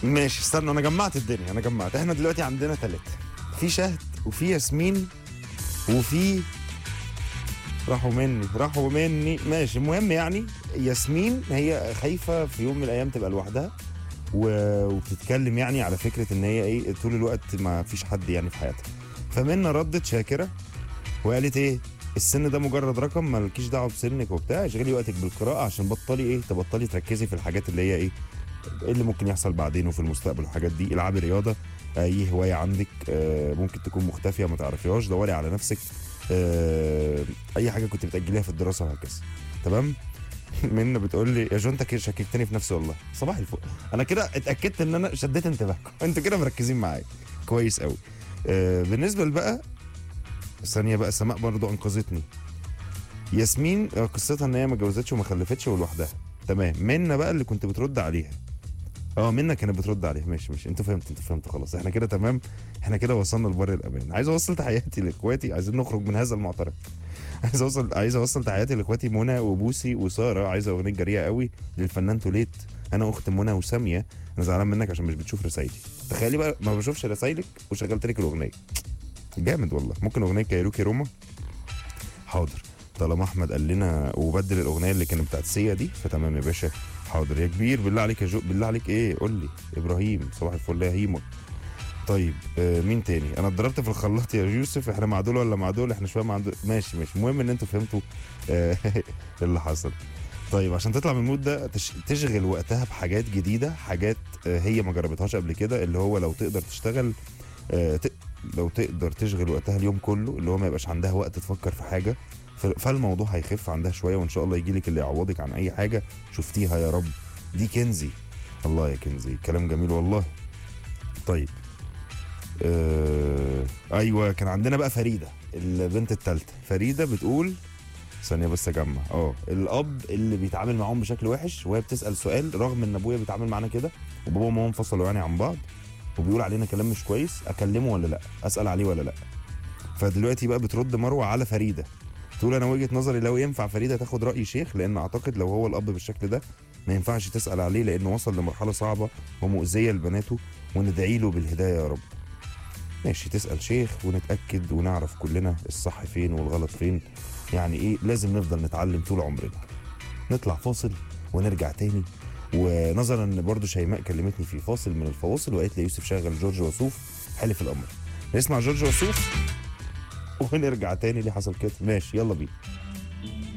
ماشي استنى انا جمعت الدنيا انا جمعت احنا دلوقتي عندنا ثلاثة في شهد وفي ياسمين وفي راحوا مني راحوا مني ماشي المهم يعني ياسمين هي خايفة في يوم من الايام تبقى لوحدها و- وبتتكلم يعني على فكرة ان هي ايه طول الوقت ما فيش حد يعني في حياتها فمنى ردت شاكرة وقالت ايه السن ده مجرد رقم مالكيش دعوه بسنك وبتاع اشغلي وقتك بالقراءه عشان بطلي ايه تبطلي تركزي في الحاجات اللي هي ايه إيه اللي ممكن يحصل بعدين وفي المستقبل والحاجات دي العبي رياضه اي هوايه عندك آه، ممكن تكون مختفيه ما تعرفيهاش دوري على نفسك آه، اي حاجه كنت بتاجليها في الدراسه وهكذا تمام منى بتقول لي يا جو انت كده شككتني في نفسي والله صباح الفل انا كده اتاكدت ان انا شديت انتباهكم انتوا كده مركزين معايا كويس قوي آه، بالنسبه بقى ثانيه بقى سماء برضو انقذتني ياسمين آه، قصتها ان هي ما اتجوزتش وما خلفتش ولوحدها تمام منى بقى اللي كنت بترد عليها اه منى كانت بترد عليها ماشي ماشي انتوا فهمتوا انتوا فهمتوا خلاص احنا كده تمام احنا كده وصلنا لبر الامان عايز اوصل تحياتي لاخواتي عايزين نخرج من هذا المعترك عايز اوصل عايز اوصل تحياتي لاخواتي منى وبوسي وساره عايزه اغنيه جريئه قوي للفنان توليت انا اخت منى وساميه انا زعلان منك عشان مش بتشوف رسايلي تخيلي بقى ما بشوفش رسايلك وشغلت لك الاغنيه جامد والله ممكن اغنيه كايروكي روما حاضر طالما احمد قال لنا وبدل الاغنيه اللي كانت بتاعت سيا دي فتمام يا باشا حاضر يا كبير بالله عليك يا جو بالله عليك ايه قول لي ابراهيم صباح الفل يا هيمو طيب آه مين تاني انا اتضربت في الخلاط يا يوسف احنا مع دول ولا مع دول احنا شويه مع دول ماشي ماشي المهم ان انتوا فهمتوا آه اللي حصل طيب عشان تطلع من المود ده تش- تشغل وقتها بحاجات جديده حاجات آه هي ما جربتهاش قبل كده اللي هو لو تقدر تشتغل آه ت... لو تقدر تشغل وقتها اليوم كله اللي هو ما يبقاش عندها وقت تفكر في حاجه ف- فالموضوع هيخف عندها شويه وان شاء الله يجي لك اللي يعوضك عن اي حاجه شفتيها يا رب دي كنزي الله يا كنزي كلام جميل والله طيب آه ايوه كان عندنا بقى فريده البنت الثالثه فريده بتقول ثانيه بس اجمع اه الاب اللي بيتعامل معاهم بشكل وحش وهي بتسال سؤال رغم ان ابويا بيتعامل معانا كده وبابا وماما انفصلوا يعني عن بعض وبيقول علينا كلام مش كويس اكلمه ولا لا اسال عليه ولا لا فدلوقتي بقى بترد مروه على فريده تقول انا وجهه نظري لو ينفع فريده تاخد راي شيخ لان اعتقد لو هو الاب بالشكل ده ما ينفعش تسال عليه لانه وصل لمرحله صعبه ومؤذيه لبناته وندعي له بالهدايه يا رب ماشي تسال شيخ ونتاكد ونعرف كلنا الصح فين والغلط فين يعني ايه لازم نفضل نتعلم طول عمرنا نطلع فاصل ونرجع تاني ونظرا ان برضو شيماء كلمتني في فاصل من الفواصل وقالت لي يوسف شغل جورج وسوف حلف الامر نسمع جورج وسوف ونرجع تاني ليه حصل كده ماشي يلا بينا